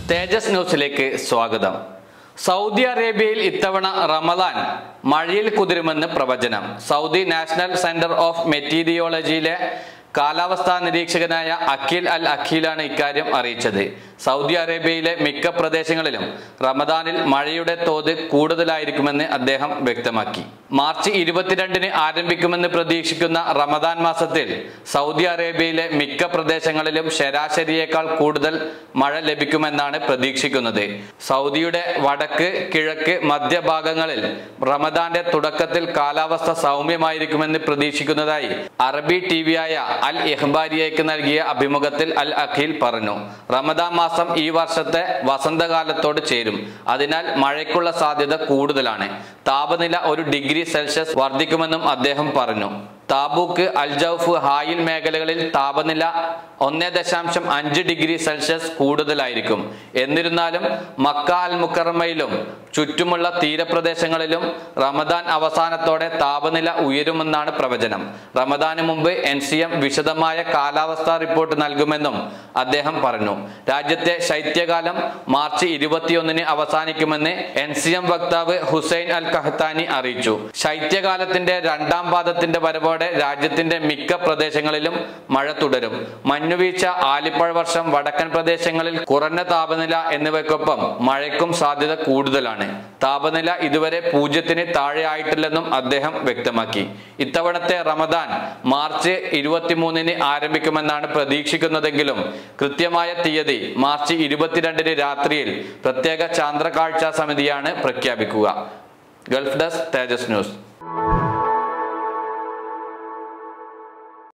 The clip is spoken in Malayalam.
തേജസ് ന്യൂസിലേക്ക് സ്വാഗതം സൗദി അറേബ്യയിൽ ഇത്തവണ റമദാൻ മഴയിൽ കുതിരുമെന്ന് പ്രവചനം സൗദി നാഷണൽ സെന്റർ ഓഫ് മെറ്റീരിയോളജിയിലെ കാലാവസ്ഥാ നിരീക്ഷകനായ അഖിൽ അൽ അഖീലാണ് ഇക്കാര്യം അറിയിച്ചത് സൗദി അറേബ്യയിലെ മിക്ക പ്രദേശങ്ങളിലും റമദാനിൽ മഴയുടെ തോത് കൂടുതലായിരിക്കുമെന്ന് അദ്ദേഹം വ്യക്തമാക്കി മാർച്ച് ഇരുപത്തിരണ്ടിന് ആരംഭിക്കുമെന്ന് പ്രതീക്ഷിക്കുന്ന റമദാൻ മാസത്തിൽ സൗദി അറേബ്യയിലെ മിക്ക പ്രദേശങ്ങളിലും ശരാശരിയേക്കാൾ കൂടുതൽ മഴ ലഭിക്കുമെന്നാണ് പ്രതീക്ഷിക്കുന്നത് സൗദിയുടെ വടക്ക് കിഴക്ക് മധ്യഭാഗങ്ങളിൽ റമദാന്റെ തുടക്കത്തിൽ കാലാവസ്ഥ സൗമ്യമായിരിക്കുമെന്ന് പ്രതീക്ഷിക്കുന്നതായി അറബി ടി വിയായ അൽ ഇഹ്ബാരിയയ്ക്ക് നൽകിയ അഭിമുഖത്തിൽ അൽ അഖീൽ പറഞ്ഞു റമദാൻ മാസം ഈ വർഷത്തെ വസന്തകാലത്തോട് ചേരും അതിനാൽ മഴയ്ക്കുള്ള സാധ്യത കൂടുതലാണ് താപനില ഒരു ഡിഗ്രി സെൽഷ്യസ് വർദ്ധിക്കുമെന്നും അദ്ദേഹം പറഞ്ഞു താബൂക്ക് അൽജൌഫ് ഹായിൽ മേഖലകളിൽ താപനില ഒന്നേ ദശാംശം അഞ്ച് ഡിഗ്രി സെൽഷ്യസ് കൂടുതലായിരിക്കും എന്നിരുന്നാലും മക്ക അൽ മുക്കറമയിലും ചുറ്റുമുള്ള തീരപ്രദേശങ്ങളിലും റമദാൻ അവസാനത്തോടെ താപനില ഉയരുമെന്നാണ് പ്രവചനം റമദാന് മുമ്പ് എൻ സി എം വിശദമായ കാലാവസ്ഥാ റിപ്പോർട്ട് നൽകുമെന്നും അദ്ദേഹം പറഞ്ഞു രാജ്യത്തെ ശൈത്യകാലം മാർച്ച് ഇരുപത്തിയൊന്നിന് അവസാനിക്കുമെന്ന് എൻ സി എം വക്താവ് ഹുസൈൻ അൽ കഹ്താനി അറിയിച്ചു ശൈത്യകാലത്തിന്റെ രണ്ടാം പാദത്തിന്റെ വരവോടെ രാജ്യത്തിന്റെ മിക്ക പ്രദേശങ്ങളിലും മഴ തുടരും മഞ്ഞുവീഴ്ച ആലിപ്പഴ വർഷം വടക്കൻ പ്രദേശങ്ങളിൽ കുറഞ്ഞ താപനില എന്നിവയ്ക്കൊപ്പം മഴയ്ക്കും സാധ്യത കൂടുതലാണ് താപനില ഇതുവരെ പൂജ്യത്തിന് താഴെ ആയിട്ടില്ലെന്നും അദ്ദേഹം വ്യക്തമാക്കി ഇത്തവണത്തെ റമദാൻ മാർച്ച് ഇരുപത്തിമൂന്നിന് ആരംഭിക്കുമെന്നാണ് പ്രതീക്ഷിക്കുന്നതെങ്കിലും കൃത്യമായ തീയതി മാർച്ച് ഇരുപത്തിരണ്ടിന് രാത്രിയിൽ പ്രത്യേക ചാന്ദ്രകാഴ്ച സമിതിയാണ് പ്രഖ്യാപിക്കുക ഗൾഫ് ഡെസ്ക് തേജസ് ന്യൂസ്